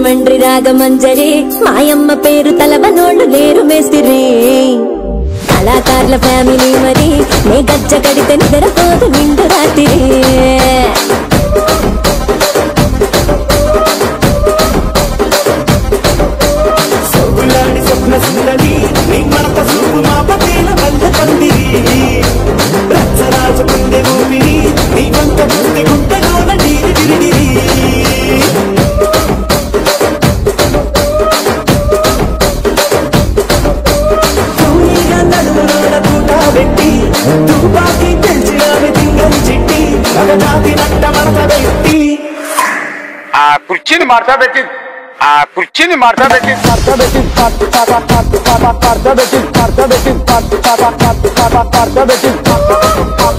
రాజమండ్రి రాగమంజరి మాయమ్మ పేరు తలవనోళ్ళు లేరు మేస్తిరి కళాకారుల ఫ్యామిలీ మరి నే గజ్జ కడితే నిద్రపోదు నిండు రాత్రి సొగులాడి స్వప్న సుందరి నీ మడత చూపు మా పటేల బంధ పందిరి రచ్చరాజు గుండె ఊపిరి నీ వంక గుండె గుంటలోన నీరి విరిడిరి తూనీగా నడుములోన పూట పెట్టి తుపాకి తెలిసినావి తింగని చిట్టి మగజాతి నట్ట మడత పెట్టి ఆ కుర్చీని మార్చా పెట్టి ఆ కుర్చీని మార్చా పెట్టి మార్చా పెట్టి మార్చా పెట్టి మార్చా పెట్టి మార్చా పెట్టి